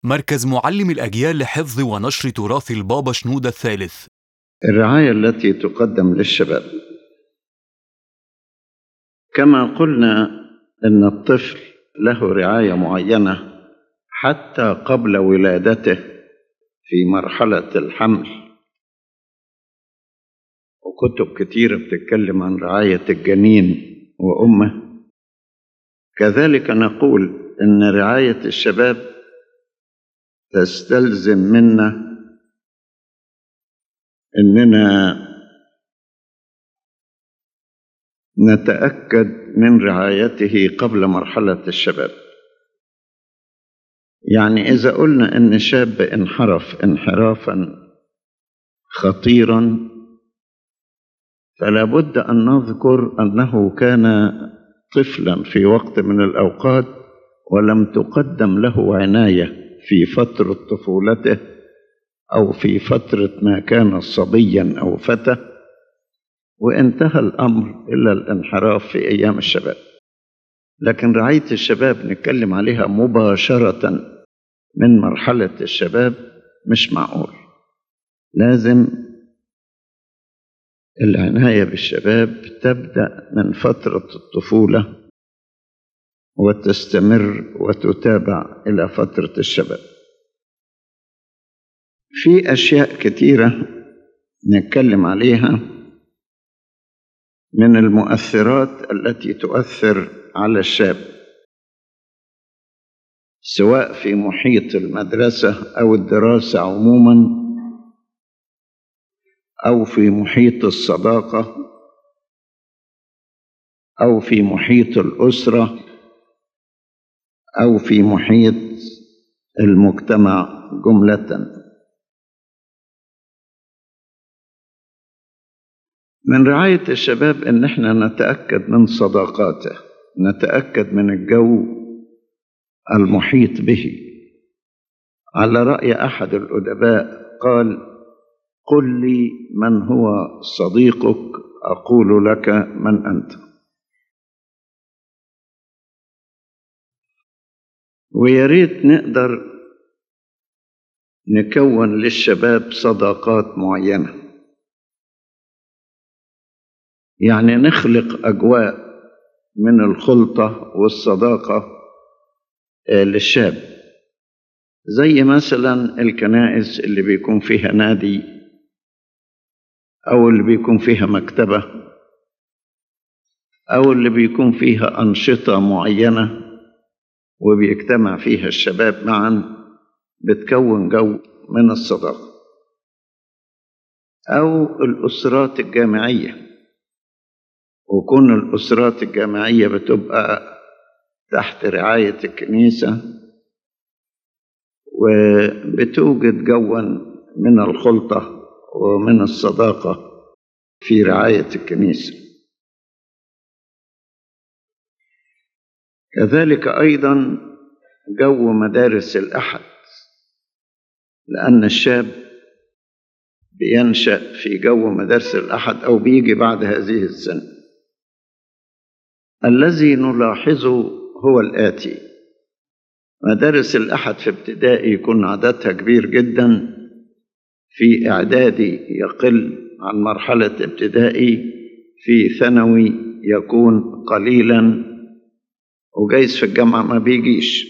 مركز معلم الأجيال لحفظ ونشر تراث البابا شنودة الثالث الرعاية التي تقدم للشباب كما قلنا أن الطفل له رعاية معينة حتى قبل ولادته في مرحلة الحمل وكتب كتيرة بتتكلم عن رعاية الجنين وأمه كذلك نقول أن رعاية الشباب تستلزم منا أننا نتأكد من رعايته قبل مرحلة الشباب يعني إذا قلنا أن شاب انحرف انحرافا خطيرا فلا بد أن نذكر أنه كان طفلا في وقت من الأوقات ولم تقدم له عناية في فترة طفولته أو في فترة ما كان صبيا أو فتى وانتهى الأمر إلى الانحراف في أيام الشباب لكن رعاية الشباب نتكلم عليها مباشرة من مرحلة الشباب مش معقول لازم العناية بالشباب تبدأ من فترة الطفولة وتستمر وتتابع إلى فترة الشباب في أشياء كثيرة نتكلم عليها من المؤثرات التي تؤثر على الشاب سواء في محيط المدرسة أو الدراسة عموما أو في محيط الصداقة أو في محيط الأسرة أو في محيط المجتمع جملة من رعاية الشباب إن احنا نتأكد من صداقاته نتأكد من الجو المحيط به على رأي أحد الأدباء قال قل لي من هو صديقك أقول لك من أنت ويا ريت نقدر نكون للشباب صداقات معينه يعني نخلق اجواء من الخلطه والصداقه للشاب زي مثلا الكنائس اللي بيكون فيها نادي او اللي بيكون فيها مكتبه او اللي بيكون فيها انشطه معينه وبيجتمع فيها الشباب معا بتكون جو من الصداقه او الاسرات الجامعيه وكون الأسرات الجامعية بتبقى تحت رعاية الكنيسة وبتوجد جوا من الخلطة ومن الصداقة في رعاية الكنيسة كذلك أيضا جو مدارس الأحد لأن الشاب بينشأ في جو مدارس الأحد أو بيجي بعد هذه السنة الذي نلاحظه هو الآتي مدارس الأحد في ابتدائي يكون عددها كبير جدا في إعدادي يقل عن مرحلة ابتدائي في ثانوي يكون قليلا وجايز في الجامعة ما بيجيش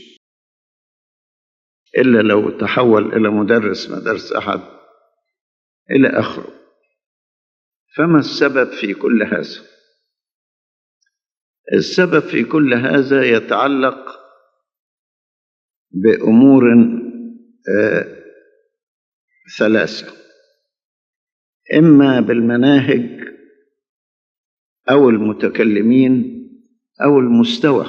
إلا لو تحول إلى مدرس مدرسة أحد إلى آخره فما السبب في كل هذا؟ السبب في كل هذا يتعلق بامور آه ثلاثه اما بالمناهج او المتكلمين او المستوى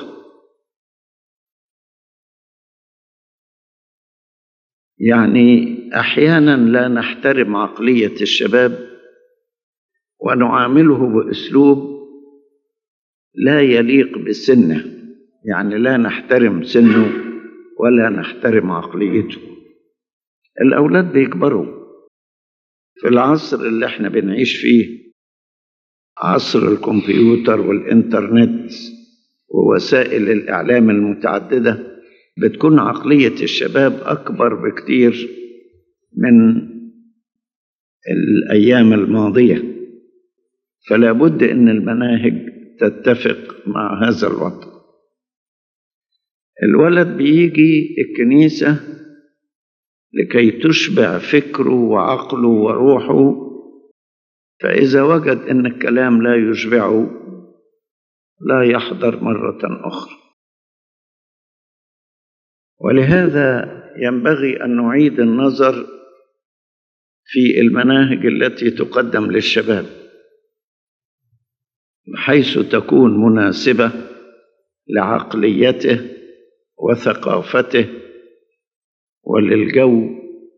يعني احيانا لا نحترم عقليه الشباب ونعامله باسلوب لا يليق بسنه يعني لا نحترم سنه ولا نحترم عقليته الاولاد بيكبروا في العصر اللي احنا بنعيش فيه عصر الكمبيوتر والانترنت ووسائل الاعلام المتعدده بتكون عقلية الشباب أكبر بكتير من الأيام الماضية فلا بد أن المناهج تتفق مع هذا الوضع الولد بيجي الكنيسة لكي تشبع فكره وعقله وروحه فإذا وجد أن الكلام لا يشبعه لا يحضر مرة أخرى ولهذا ينبغي أن نعيد النظر في المناهج التي تقدم للشباب بحيث تكون مناسبة لعقليته وثقافته وللجو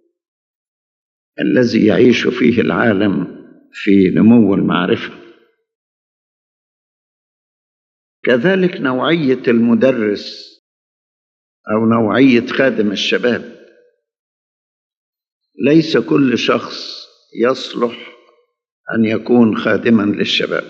الذي يعيش فيه العالم في نمو المعرفة كذلك نوعية المدرس أو نوعية خادم الشباب ليس كل شخص يصلح أن يكون خادما للشباب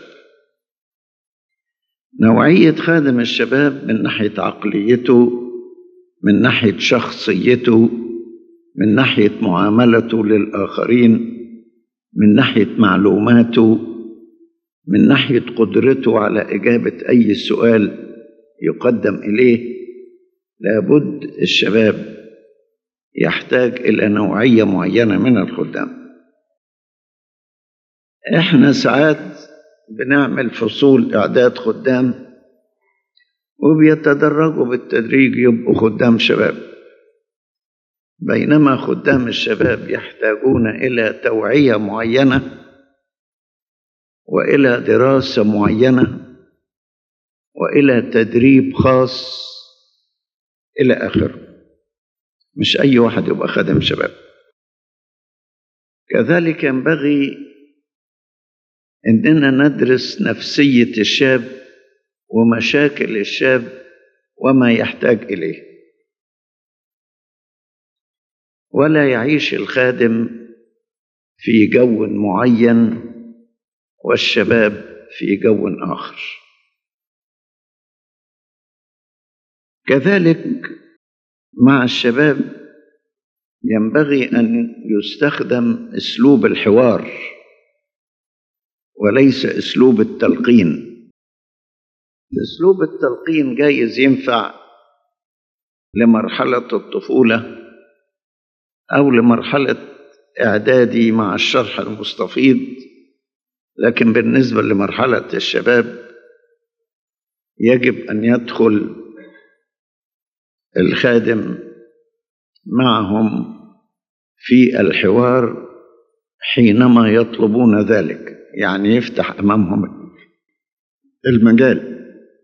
نوعية خادم الشباب من ناحية عقليته من ناحية شخصيته من ناحية معاملته للآخرين من ناحية معلوماته من ناحية قدرته على إجابة أي سؤال يقدم إليه لابد الشباب يحتاج إلى نوعية معينة من الخدام إحنا ساعات بنعمل فصول إعداد خدام وبيتدرجوا بالتدريج يبقوا خدام شباب بينما خدام الشباب يحتاجون إلى توعية معينة وإلى دراسة معينة وإلى تدريب خاص إلى آخره مش أي واحد يبقى خادم شباب كذلك ينبغي إننا ندرس نفسية الشاب ومشاكل الشاب وما يحتاج إليه ولا يعيش الخادم في جو معين والشباب في جو آخر كذلك مع الشباب ينبغي أن يستخدم أسلوب الحوار وليس أسلوب التلقين أسلوب التلقين جايز ينفع لمرحلة الطفولة أو لمرحلة إعدادي مع الشرح المستفيض لكن بالنسبة لمرحلة الشباب يجب أن يدخل الخادم معهم في الحوار حينما يطلبون ذلك يعني يفتح امامهم المجال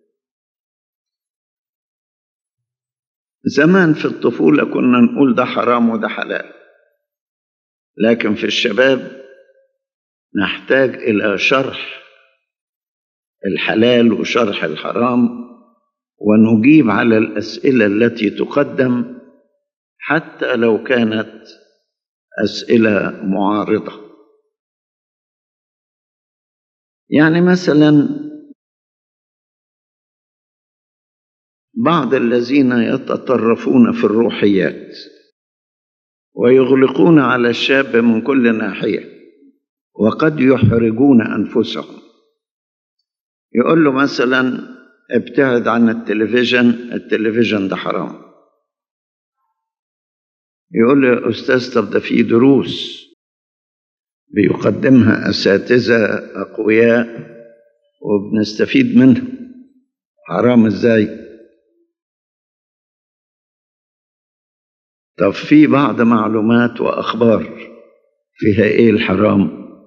زمان في الطفوله كنا نقول ده حرام وده حلال لكن في الشباب نحتاج الى شرح الحلال وشرح الحرام ونجيب على الاسئله التي تقدم حتى لو كانت اسئله معارضه يعني مثلا بعض الذين يتطرفون في الروحيات ويغلقون على الشاب من كل ناحيه وقد يحرجون انفسهم يقول له مثلا ابتعد عن التلفزيون التلفزيون ده حرام يقول له يا استاذ طب ده في دروس بيقدمها اساتذه اقوياء وبنستفيد منها حرام ازاي طب في بعض معلومات واخبار فيها ايه الحرام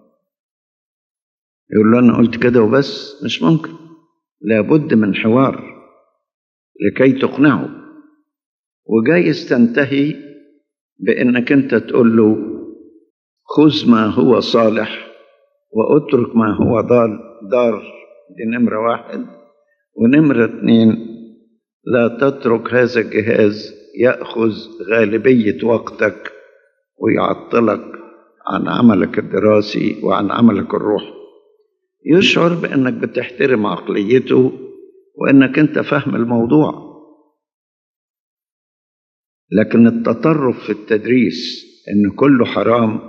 يقول له انا قلت كده وبس مش ممكن لابد من حوار لكي تقنعه وجايز تنتهي بانك انت تقول له خذ ما هو صالح واترك ما هو ضال دار دي نمرة واحد ونمرة اتنين لا تترك هذا الجهاز يأخذ غالبية وقتك ويعطلك عن عملك الدراسي وعن عملك الروحي يشعر بأنك بتحترم عقليته وأنك أنت فاهم الموضوع لكن التطرف في التدريس ان كله حرام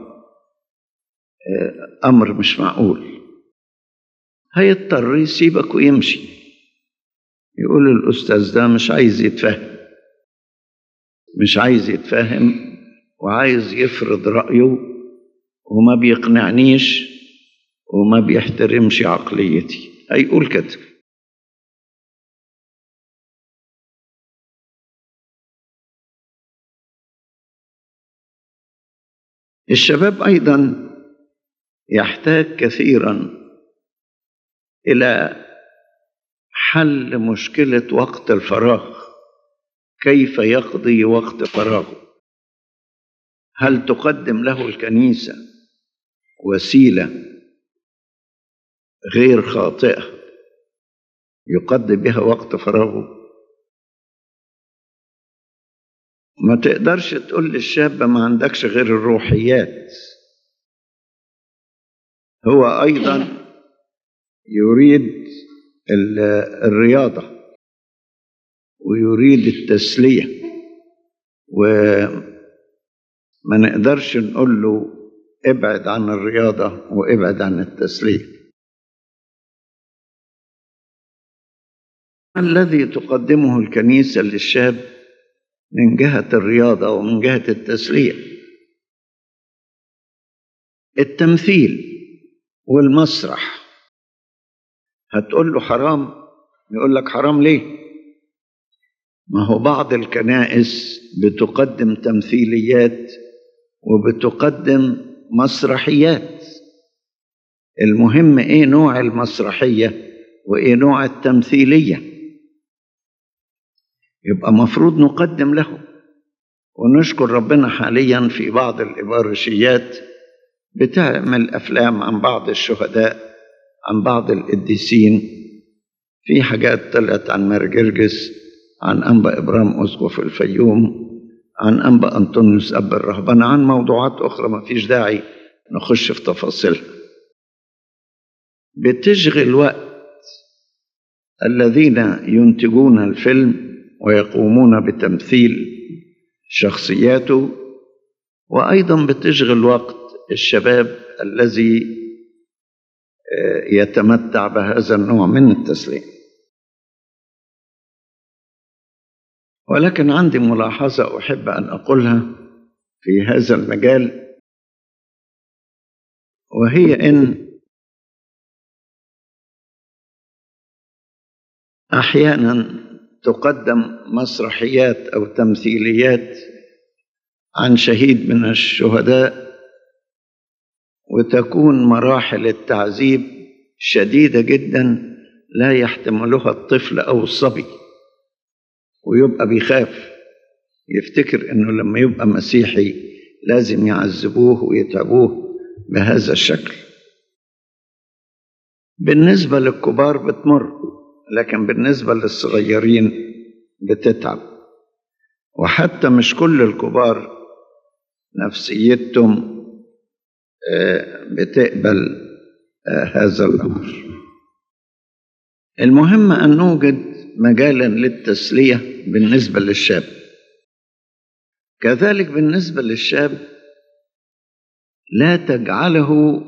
امر مش معقول هيضطر يسيبك ويمشي يقول الاستاذ ده مش عايز يتفهم مش عايز يتفهم وعايز يفرض رايه وما بيقنعنيش وما بيحترمش عقليتي هيقول كده الشباب ايضا يحتاج كثيرا الى حل مشكله وقت الفراغ كيف يقضي وقت فراغه هل تقدم له الكنيسه وسيله غير خاطئه يقضي بها وقت فراغه ما تقدرش تقول للشاب ما عندكش غير الروحيات هو ايضا يريد الرياضه ويريد التسليه وما نقدرش نقول له ابعد عن الرياضه وابعد عن التسليه الذي تقدمه الكنيسه للشاب من جهة الرياضة ومن جهة التسلية التمثيل والمسرح هتقول له حرام يقول لك حرام ليه ما هو بعض الكنائس بتقدم تمثيليات وبتقدم مسرحيات المهم ايه نوع المسرحية وايه نوع التمثيليه يبقى مفروض نقدم له ونشكر ربنا حاليا في بعض الإبارشيات بتعمل أفلام عن بعض الشهداء عن بعض القديسين في حاجات طلعت عن مرجرجس عن أنبا إبرام أسقف الفيوم عن أنبا أنطونيوس أب الرهبنة عن موضوعات أخرى ما فيش داعي نخش في تفاصيلها بتشغل وقت الذين ينتجون الفيلم ويقومون بتمثيل شخصياته وايضا بتشغل وقت الشباب الذي يتمتع بهذا النوع من التسليم ولكن عندي ملاحظه احب ان اقولها في هذا المجال وهي ان احيانا تقدم مسرحيات او تمثيليات عن شهيد من الشهداء وتكون مراحل التعذيب شديده جدا لا يحتملها الطفل او الصبي ويبقى بيخاف يفتكر انه لما يبقى مسيحي لازم يعذبوه ويتعبوه بهذا الشكل بالنسبه للكبار بتمر لكن بالنسبة للصغيرين بتتعب وحتى مش كل الكبار نفسيتهم بتقبل هذا الأمر المهم أن نوجد مجالا للتسلية بالنسبة للشاب كذلك بالنسبة للشاب لا تجعله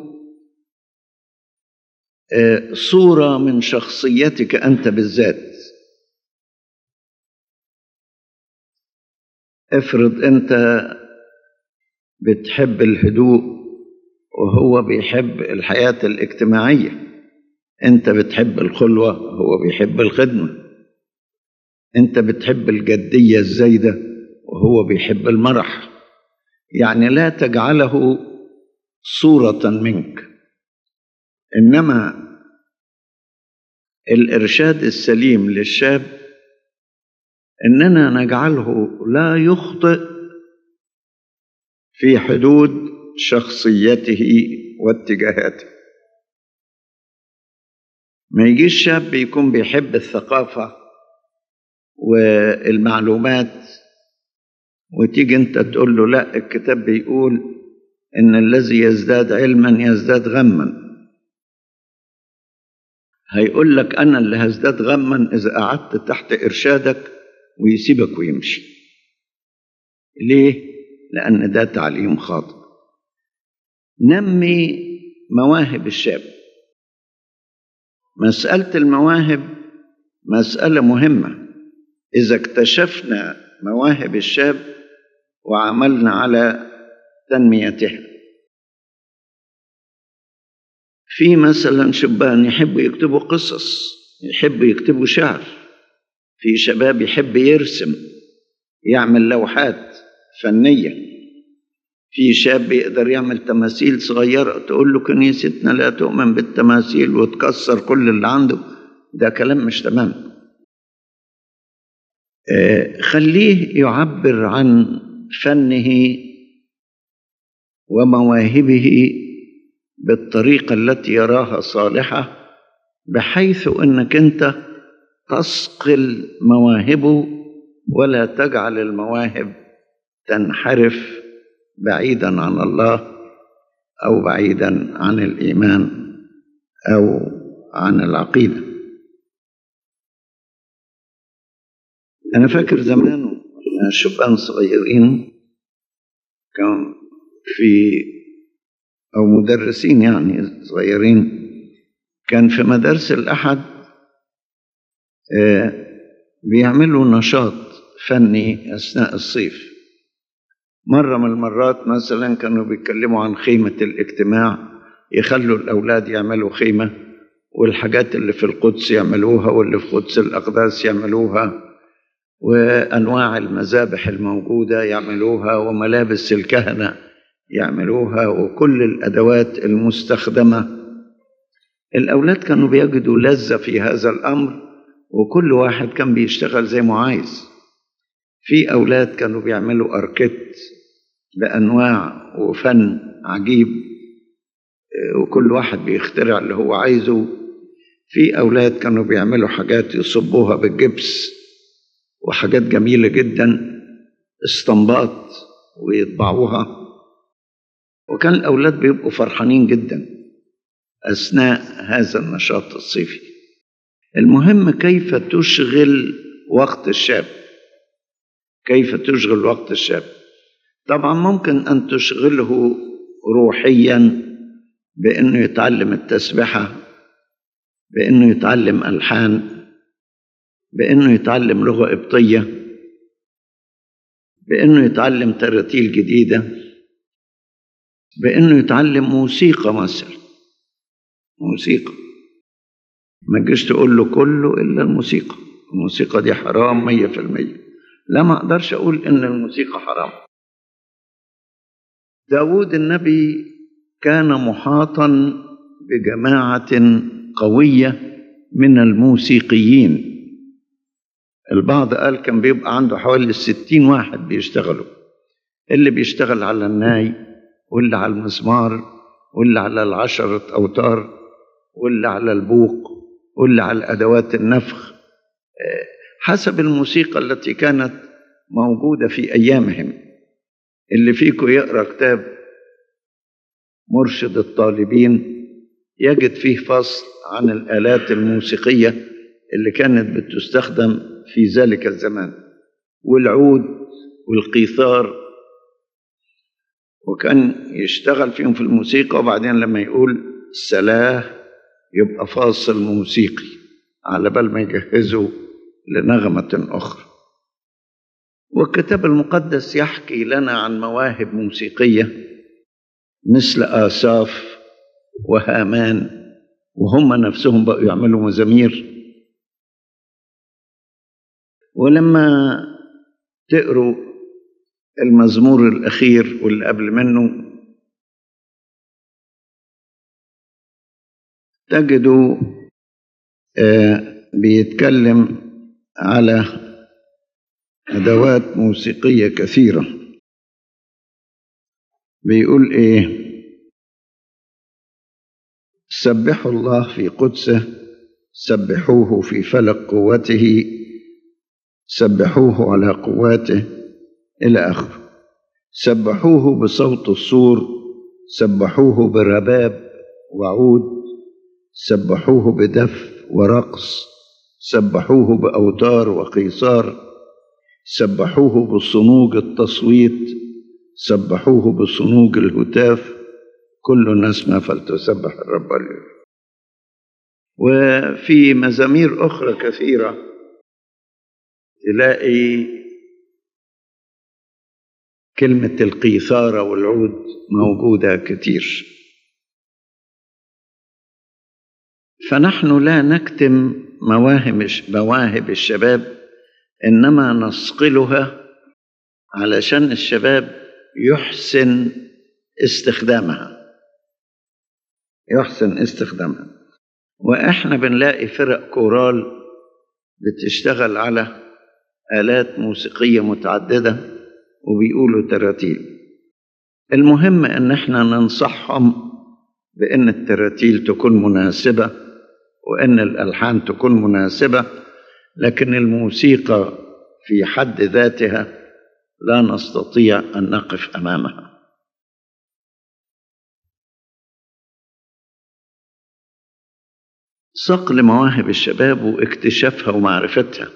صورة من شخصيتك أنت بالذات افرض أنت بتحب الهدوء وهو بيحب الحياة الاجتماعية أنت بتحب الخلوة هو بيحب الخدمة أنت بتحب الجدية الزايدة وهو بيحب المرح يعني لا تجعله صورة منك انما الارشاد السليم للشاب اننا نجعله لا يخطئ في حدود شخصيته واتجاهاته ما يجيش شاب يكون بيحب الثقافة والمعلومات وتيجي انت تقول له لا الكتاب بيقول ان الذي يزداد علما يزداد غما هيقول لك انا اللي هزداد غما اذا قعدت تحت ارشادك ويسيبك ويمشي ليه؟ لأن ده تعليم خاطئ نمي مواهب الشاب مسألة المواهب مسألة مهمة إذا اكتشفنا مواهب الشاب وعملنا على تنميتها في مثلا شبان يحبوا يكتبوا قصص يحبوا يكتبوا شعر في شباب يحب يرسم يعمل لوحات فنية في شاب يقدر يعمل تماثيل صغيرة تقول له كنيستنا لا تؤمن بالتماثيل وتكسر كل اللي عنده ده كلام مش تمام آه خليه يعبر عن فنه ومواهبه بالطريقة التي يراها صالحة بحيث انك انت تصقل مواهبه ولا تجعل المواهب تنحرف بعيدا عن الله او بعيدا عن الايمان او عن العقيده انا فاكر زمان واحنا شبان صغيرين كان في او مدرسين يعني صغيرين كان في مدارس الاحد بيعملوا نشاط فني اثناء الصيف مرة من المرات مثلا كانوا بيتكلموا عن خيمة الاجتماع يخلوا الأولاد يعملوا خيمة والحاجات اللي في القدس يعملوها واللي في قدس الأقداس يعملوها وأنواع المذابح الموجودة يعملوها وملابس الكهنة يعملوها وكل الأدوات المستخدمة الأولاد كانوا بيجدوا لذة في هذا الأمر وكل واحد كان بيشتغل زي ما عايز في أولاد كانوا بيعملوا أركيت بأنواع وفن عجيب وكل واحد بيخترع اللي هو عايزه في أولاد كانوا بيعملوا حاجات يصبوها بالجبس وحاجات جميلة جدا استنباط ويطبعوها وكان الأولاد بيبقوا فرحانين جدا أثناء هذا النشاط الصيفي المهم كيف تشغل وقت الشاب كيف تشغل وقت الشاب طبعا ممكن ان تشغله روحيا بانه يتعلم التسبحه بانه يتعلم الحان بانه يتعلم لغه قبطيه بانه يتعلم تراتيل جديده بانه يتعلم موسيقى مثلا موسيقى ما تجيش تقول له كله الا الموسيقى الموسيقى دي حرام مية في المية لا ما اقدرش اقول ان الموسيقى حرام داود النبي كان محاطا بجماعة قوية من الموسيقيين البعض قال كان بيبقى عنده حوالي الستين واحد بيشتغلوا اللي بيشتغل على الناي واللي على المزمار واللي على العشرة أوتار واللي على البوق واللي على أدوات النفخ حسب الموسيقى التي كانت موجودة في أيامهم اللي فيكم يقرأ كتاب مرشد الطالبين يجد فيه فصل عن الآلات الموسيقية اللي كانت بتستخدم في ذلك الزمان والعود والقيثار وكان يشتغل فيهم في الموسيقى وبعدين لما يقول سلاه يبقى فاصل موسيقي على بال ما يجهزوا لنغمة أخرى والكتاب المقدس يحكي لنا عن مواهب موسيقية مثل آساف وهامان وهم نفسهم بقوا يعملوا مزامير ولما تقروا المزمور الأخير واللي قبل منه تجدوا آه بيتكلم على أدوات موسيقية كثيرة بيقول إيه سبحوا الله في قدسه سبحوه في فلك قوته سبحوه على قواته إلى آخره سبحوه بصوت الصور سبحوه برباب وعود سبحوه بدف ورقص سبحوه بأوتار وقيصار سبحوه بصنوج التصويت سبحوه بصنوج الهتاف كل نسمة فلتسبح الرب اليوم وفي مزامير أخرى كثيرة تلاقي كلمة القيثارة والعود موجودة كتير فنحن لا نكتم مواهب مواهب الشباب إنما نصقلها علشان الشباب يحسن استخدامها يحسن استخدامها واحنا بنلاقي فرق كورال بتشتغل على آلات موسيقية متعددة وبيقولوا تراتيل المهم ان احنا ننصحهم بان التراتيل تكون مناسبة وان الالحان تكون مناسبة لكن الموسيقى في حد ذاتها لا نستطيع ان نقف امامها صقل مواهب الشباب واكتشافها ومعرفتها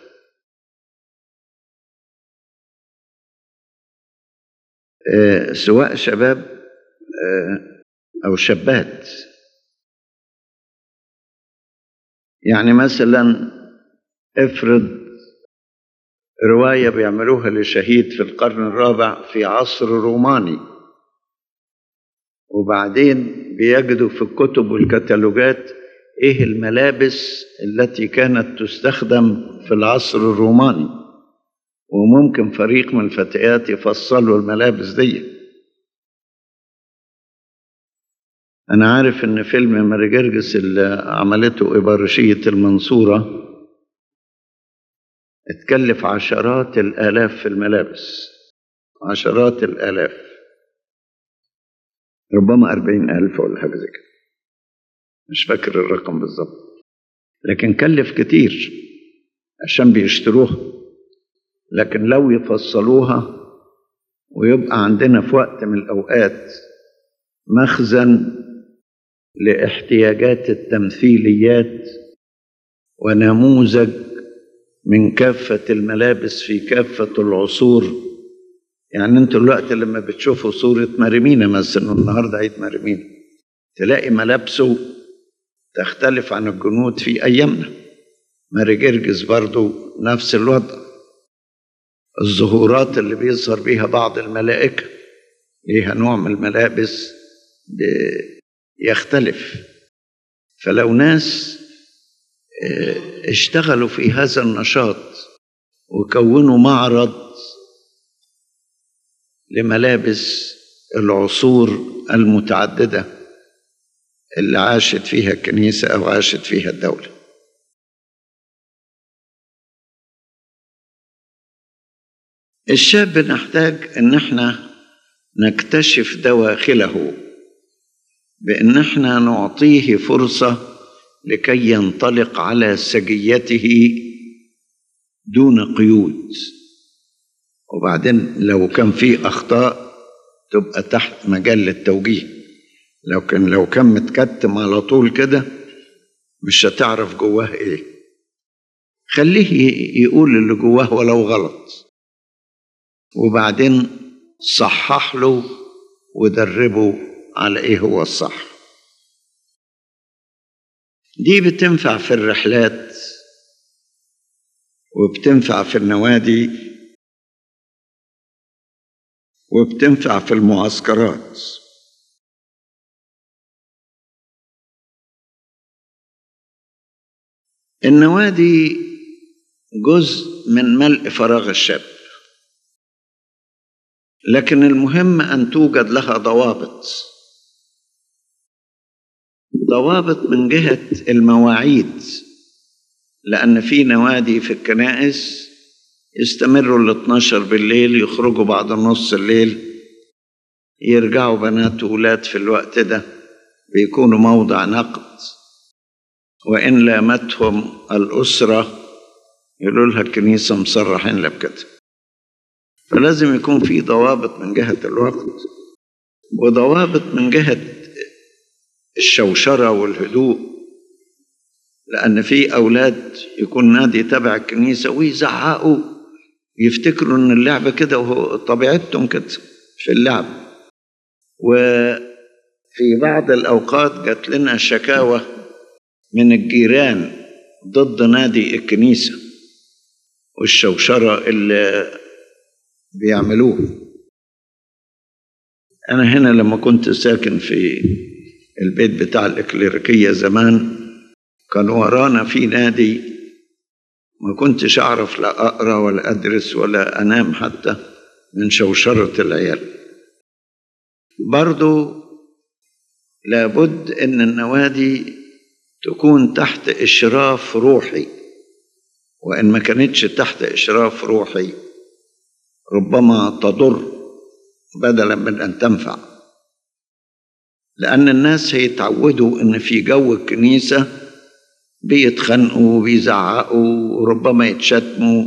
آه، سواء شباب آه، او شابات يعني مثلا افرض روايه بيعملوها لشهيد في القرن الرابع في عصر روماني وبعدين بيجدوا في الكتب والكتالوجات ايه الملابس التي كانت تستخدم في العصر الروماني وممكن فريق من الفتيات يفصلوا الملابس دي انا عارف ان فيلم ماري جرجس اللي عملته ابارشية المنصورة اتكلف عشرات الالاف في الملابس عشرات الالاف ربما أربعين ألف ولا حاجة زي كده مش فاكر الرقم بالظبط لكن كلف كتير عشان بيشتروها لكن لو يفصلوها ويبقى عندنا في وقت من الأوقات مخزن لاحتياجات التمثيليات ونموذج من كافة الملابس في كافة العصور يعني انتوا الوقت لما بتشوفوا صورة مريمينا مثلا النهارده عيد مريمينا تلاقي ملابسه تختلف عن الجنود في أيامنا ماري جرجس برضو نفس الوضع الظهورات اللي بيظهر بيها بعض الملائكة ليها نوع من الملابس يختلف فلو ناس اشتغلوا في هذا النشاط وكونوا معرض لملابس العصور المتعدده اللي عاشت فيها الكنيسة أو عاشت فيها الدولة الشاب نحتاج ان احنا نكتشف دواخله بان احنا نعطيه فرصة لكي ينطلق على سجيته دون قيود وبعدين لو كان في اخطاء تبقى تحت مجال التوجيه لو كان لو كان متكتم على طول كده مش هتعرف جواه ايه خليه يقول اللي جواه ولو غلط وبعدين صحح له ودربه على ايه هو الصح دي بتنفع في الرحلات وبتنفع في النوادي وبتنفع في المعسكرات النوادي جزء من ملء فراغ الشاب لكن المهم ان توجد لها ضوابط ضوابط من جهه المواعيد لان في نوادي في الكنائس يستمروا ل 12 بالليل يخرجوا بعد نص الليل يرجعوا بنات وولاد في الوقت ده بيكونوا موضع نقد وإن لامتهم الأسرة يقولوا لها الكنيسة مصرحين لك بكده فلازم يكون في ضوابط من جهة الوقت وضوابط من جهة الشوشرة والهدوء لأن في أولاد يكون نادي تبع الكنيسة ويزعقوا يفتكروا ان اللعبة كده وهو طبيعتهم كده في اللعب وفي بعض الأوقات جات لنا شكاوى من الجيران ضد نادي الكنيسة والشوشرة اللي بيعملوه أنا هنا لما كنت ساكن في البيت بتاع الإكليريكية زمان كان ورانا في نادي ما كنتش أعرف لا أقرأ ولا أدرس ولا أنام حتى من شوشرة العيال برضو لابد أن النوادي تكون تحت إشراف روحي وإن ما كانتش تحت إشراف روحي ربما تضر بدلا من أن تنفع لأن الناس هيتعودوا إن في جو الكنيسة بيتخانقوا وبيزعقوا وربما يتشتموا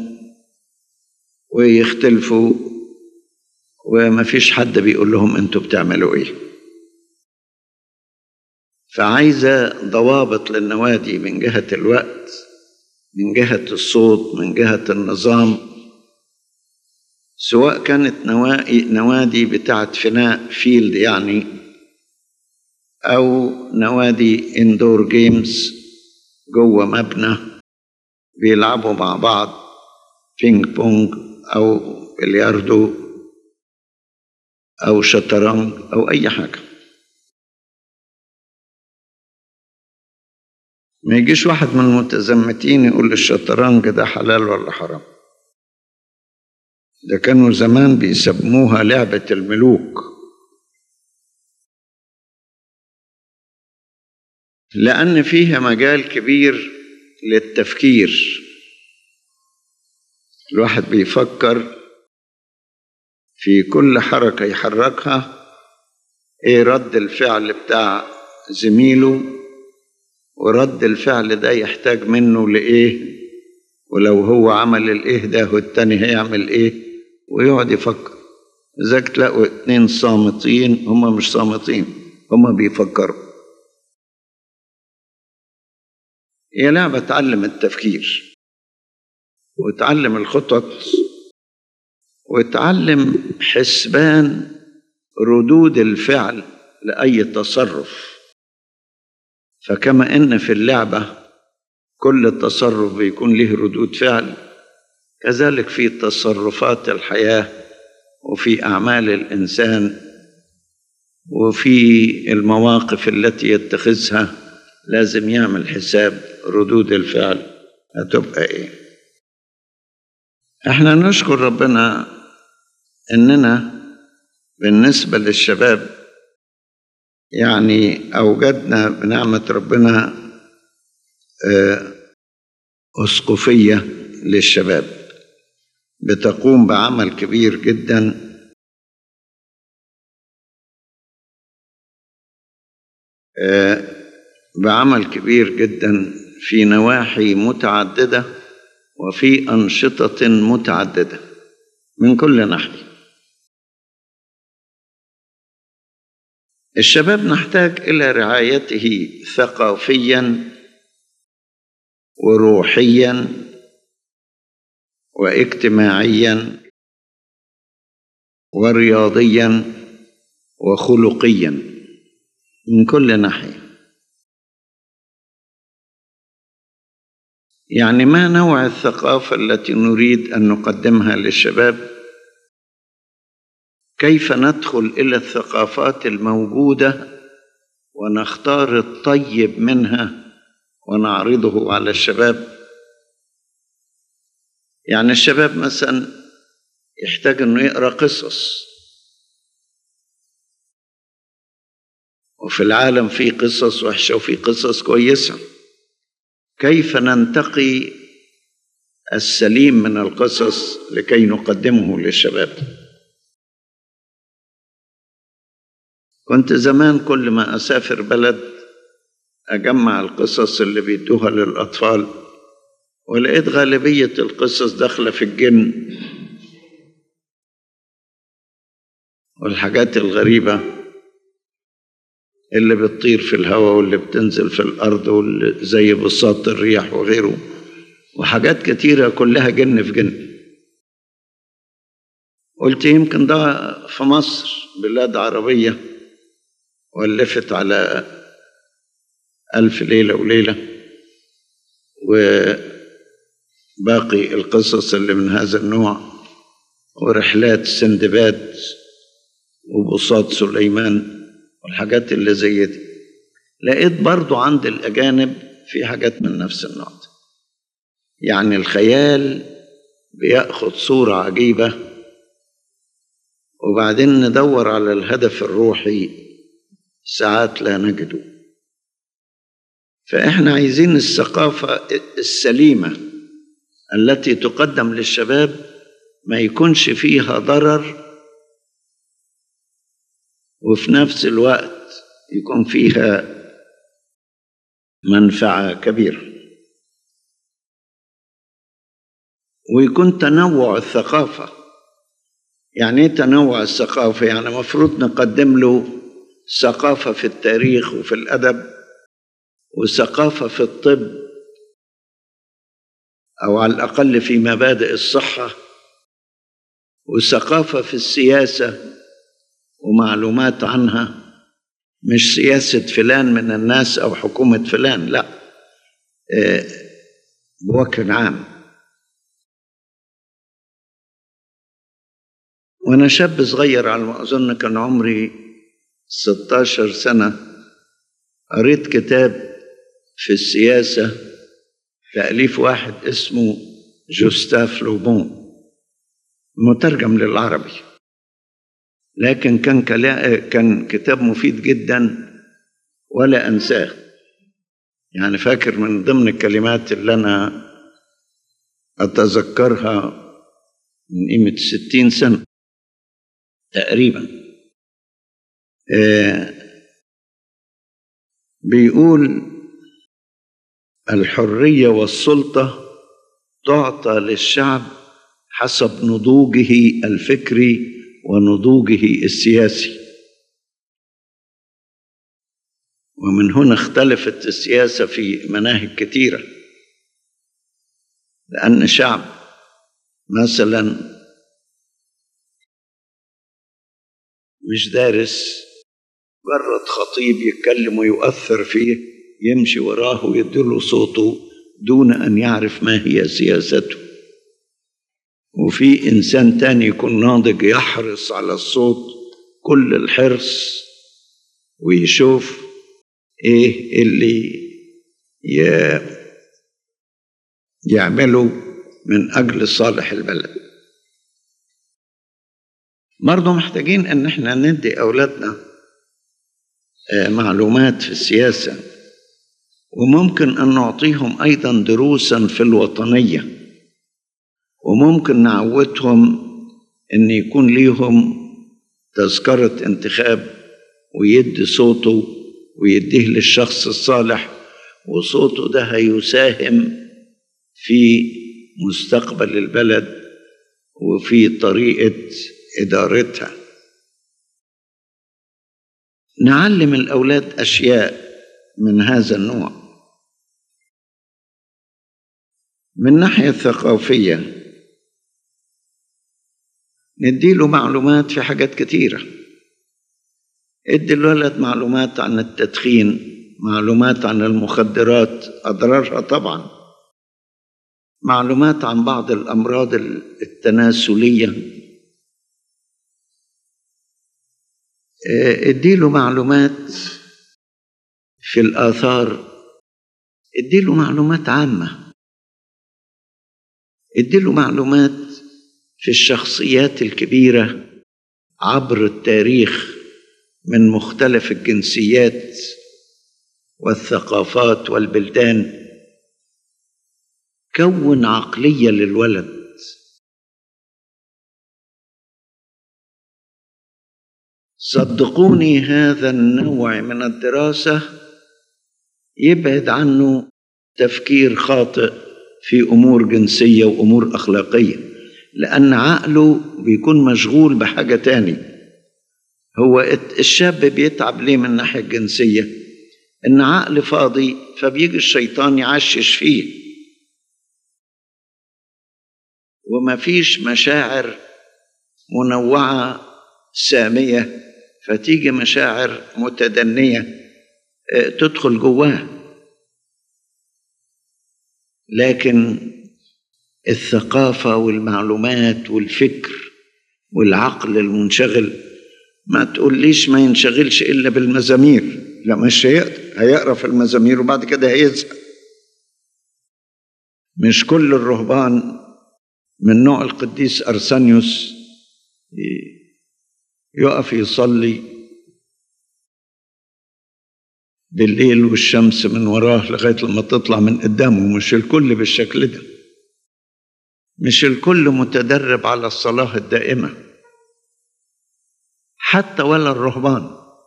ويختلفوا وما فيش حد بيقول لهم انتوا بتعملوا ايه فعايزة ضوابط للنوادي من جهة الوقت من جهة الصوت من جهة النظام سواء كانت نوادي بتاعت فناء فيلد يعني أو نوادي اندور جيمز جوه مبنى بيلعبوا مع بعض بينج بونج أو بلياردو أو شطرنج أو أي حاجة ما يجيش واحد من المتزمتين يقول الشطرنج ده حلال ولا حرام ده كانوا زمان بيسموها لعبة الملوك لأن فيها مجال كبير للتفكير الواحد بيفكر في كل حركة يحركها ايه رد الفعل بتاع زميله ورد الفعل ده يحتاج منه لإيه ولو هو عمل الإيه ده والتاني هيعمل إيه ويقعد يفكر إذاك تلاقوا اتنين صامتين هما مش صامتين هما بيفكروا هي لعبة تعلم التفكير وتعلم الخطط وتعلم حسبان ردود الفعل لأي تصرف فكما ان في اللعبه كل تصرف بيكون له ردود فعل كذلك في تصرفات الحياه وفي اعمال الانسان وفي المواقف التي يتخذها لازم يعمل حساب ردود الفعل هتبقى ايه احنا نشكر ربنا اننا بالنسبه للشباب يعني أوجدنا بنعمة ربنا أسقفية للشباب بتقوم بعمل كبير جدا بعمل كبير جدا في نواحي متعددة وفي أنشطة متعددة من كل ناحية الشباب نحتاج الى رعايته ثقافيا وروحيا واجتماعيا ورياضيا وخلقيا من كل ناحيه يعني ما نوع الثقافه التي نريد ان نقدمها للشباب كيف ندخل الى الثقافات الموجوده ونختار الطيب منها ونعرضه على الشباب يعني الشباب مثلا يحتاج انه يقرا قصص وفي العالم في قصص وحشه وفي قصص كويسه كيف ننتقي السليم من القصص لكي نقدمه للشباب كنت زمان كل ما أسافر بلد أجمع القصص اللي بيدوها للأطفال ولقيت غالبية القصص داخلة في الجن والحاجات الغريبة اللي بتطير في الهواء واللي بتنزل في الأرض واللي زي بساط الرياح وغيره وحاجات كتيرة كلها جن في جن قلت يمكن ده في مصر بلاد عربية ولفت على ألف ليلة وليلة وباقي القصص اللي من هذا النوع ورحلات سندباد وبساط سليمان والحاجات اللي زي دي لقيت برضو عند الأجانب في حاجات من نفس النوع ده يعني الخيال بياخد صورة عجيبة وبعدين ندور على الهدف الروحي ساعات لا نجده فإحنا عايزين الثقافة السليمة التي تقدم للشباب ما يكونش فيها ضرر وفي نفس الوقت يكون فيها منفعة كبيرة ويكون تنوع الثقافة يعني ايه تنوع الثقافة يعني مفروض نقدم له ثقافة في التاريخ وفي الأدب وثقافة في الطب أو على الأقل في مبادئ الصحة وثقافة في السياسة ومعلومات عنها مش سياسة فلان من الناس أو حكومة فلان لا بوجه عام وأنا شاب صغير على ما أظن كان عمري 16 سنة قريت كتاب في السياسة تأليف واحد اسمه جوستاف لوبون مترجم للعربي لكن كان كلا كان كتاب مفيد جدا ولا أنساه يعني فاكر من ضمن الكلمات اللي أنا أتذكرها من قيمة ستين سنة تقريبا آه بيقول الحرية والسلطة تعطى للشعب حسب نضوجه الفكري ونضوجه السياسي ومن هنا اختلفت السياسة في مناهج كثيرة لأن شعب مثلا مش دارس مجرد خطيب يتكلم ويؤثر فيه يمشي وراه ويديله صوته دون أن يعرف ما هي سياسته وفي إنسان تاني يكون ناضج يحرص على الصوت كل الحرص ويشوف إيه اللي يعمله من أجل صالح البلد برضه محتاجين ان احنا ندي اولادنا معلومات في السياسه وممكن ان نعطيهم ايضا دروسا في الوطنيه وممكن نعودهم ان يكون ليهم تذكره انتخاب ويدي صوته ويديه للشخص الصالح وصوته ده هيساهم في مستقبل البلد وفي طريقه إدارتها نعلم الأولاد أشياء من هذا النوع من الناحية الثقافية نديله معلومات في حاجات كتيرة ادي الولد معلومات عن التدخين معلومات عن المخدرات أضرارها طبعا معلومات عن بعض الأمراض التناسلية اديله معلومات في الآثار اديله معلومات عامة اديله معلومات في الشخصيات الكبيرة عبر التاريخ من مختلف الجنسيات والثقافات والبلدان كون عقلية للولد صدقوني هذا النوع من الدراسة يبعد عنه تفكير خاطئ في أمور جنسية وأمور أخلاقية لأن عقله بيكون مشغول بحاجة تاني هو الشاب بيتعب ليه من الناحية الجنسية إن عقل فاضي فبيجي الشيطان يعشش فيه وما فيش مشاعر منوعة سامية فتيجي مشاعر متدنية تدخل جواه لكن الثقافة والمعلومات والفكر والعقل المنشغل ما تقوليش ما ينشغلش إلا بالمزامير لا مش هيقدر هيقرا في المزامير وبعد كده هيزهق مش كل الرهبان من نوع القديس أرسانيوس يقف يصلي بالليل والشمس من وراه لغاية لما تطلع من قدامه مش الكل بالشكل ده مش الكل متدرب على الصلاة الدائمة حتى ولا الرهبان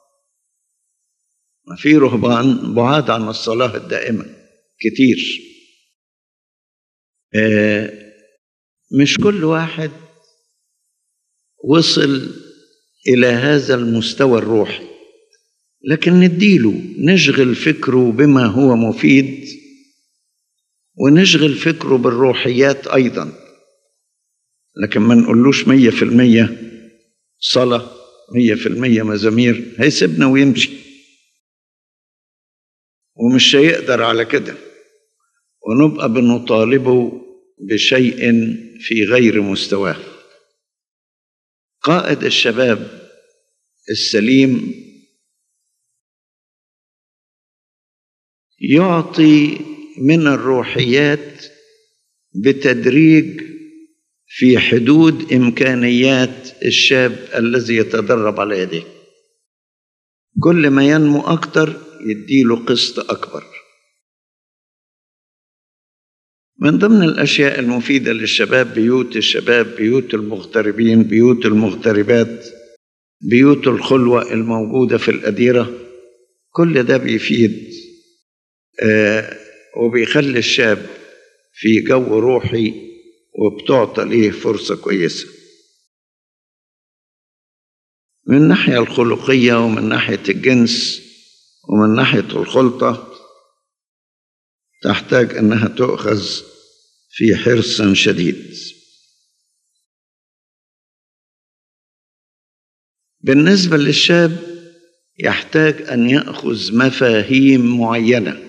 ما في رهبان بعاد عن الصلاة الدائمة كتير آه مش كل واحد وصل إلى هذا المستوى الروحي لكن نديله نشغل فكره بما هو مفيد ونشغل فكره بالروحيات أيضا لكن ما نقولوش مية في المية صلاة مية في المية مزامير هيسيبنا ويمشي ومش هيقدر على كده ونبقى بنطالبه بشيء في غير مستواه قائد الشباب السليم يعطي من الروحيات بتدريج في حدود امكانيات الشاب الذي يتدرب على يديه كل ما ينمو اكتر يديله قسط اكبر من ضمن الاشياء المفيده للشباب بيوت الشباب بيوت المغتربين بيوت المغتربات بيوت الخلوه الموجوده في الاديره كل ده بيفيد آه وبيخلي الشاب في جو روحي وبتعطى ليه فرصة كويسة من الناحية الخلقية ومن ناحية الجنس ومن ناحية الخلطة تحتاج أنها تؤخذ في حرص شديد بالنسبة للشاب يحتاج أن يأخذ مفاهيم معينة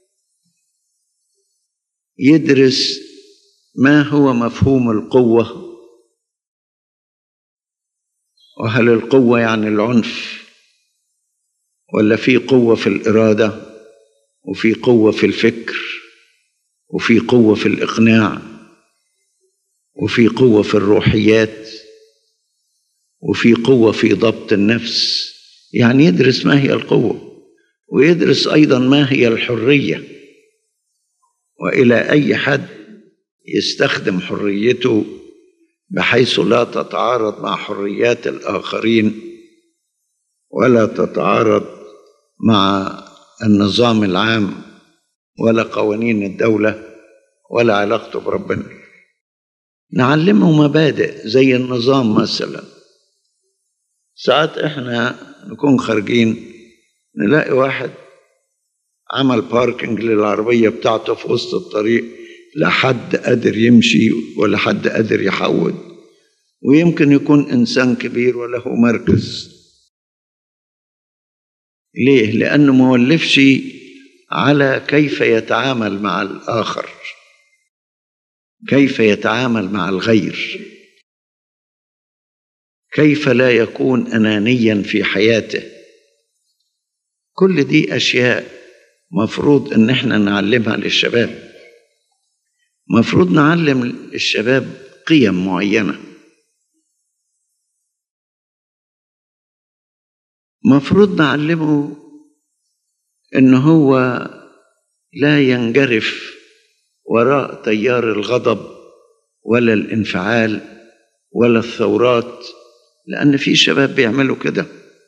يدرس ما هو مفهوم القوة وهل القوة يعني العنف ولا في قوة في الإرادة وفي قوة في الفكر وفي قوة في الإقناع وفي قوة في الروحيات وفي قوة في ضبط النفس يعني يدرس ما هي القوة ويدرس أيضا ما هي الحرية وإلى أي حد يستخدم حريته بحيث لا تتعارض مع حريات الآخرين ولا تتعارض مع النظام العام ولا قوانين الدولة ولا علاقته بربنا نعلمه مبادئ زي النظام مثلا ساعات احنا نكون خارجين نلاقي واحد عمل باركنج للعربية بتاعته في وسط الطريق لا حد قادر يمشي ولا حد قادر يحود ويمكن يكون إنسان كبير وله مركز ليه؟ لأنه ما ولفش على كيف يتعامل مع الآخر كيف يتعامل مع الغير كيف لا يكون أنانيا في حياته كل دي أشياء مفروض ان احنا نعلمها للشباب مفروض نعلم الشباب قيم معينه مفروض نعلمه ان هو لا ينجرف وراء تيار الغضب ولا الانفعال ولا الثورات لان في شباب بيعملوا كده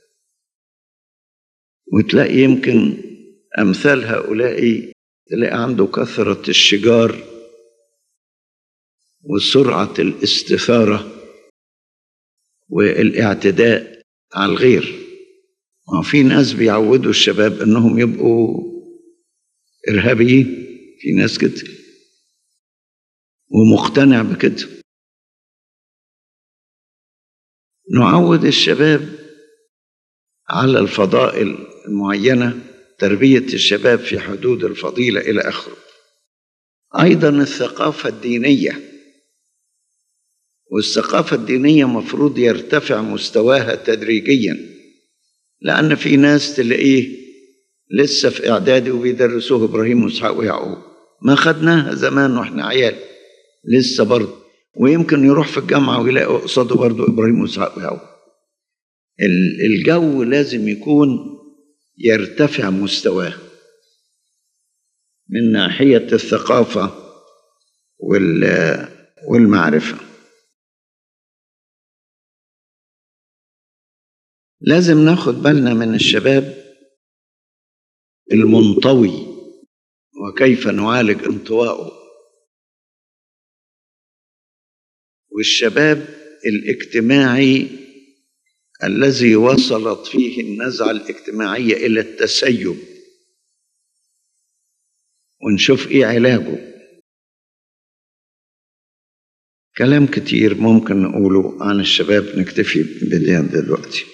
وتلاقي يمكن أمثال هؤلاء تلاقي عنده كثرة الشجار وسرعة الاستثارة والاعتداء على الغير ما في ناس بيعودوا الشباب انهم يبقوا ارهابيين في ناس كده ومقتنع بكده نعود الشباب على الفضائل المعينة تربية الشباب في حدود الفضيلة إلى آخره أيضا الثقافة الدينية والثقافة الدينية مفروض يرتفع مستواها تدريجيا لأن في ناس تلاقيه لسه في إعدادي وبيدرسوه إبراهيم وإسحاق ويعقوب ما خدناها زمان وإحنا عيال لسه برضه ويمكن يروح في الجامعة ويلاقي قصاده برضه إبراهيم وإسحاق ويعقوب الجو لازم يكون يرتفع مستواه من ناحية الثقافة والمعرفة لازم ناخد بالنا من الشباب المنطوي وكيف نعالج انطواءه والشباب الاجتماعي الذي وصلت فيه النزعة الاجتماعية إلى التسيب ونشوف إيه علاجه كلام كتير ممكن نقوله عن الشباب نكتفي بدين دلوقتي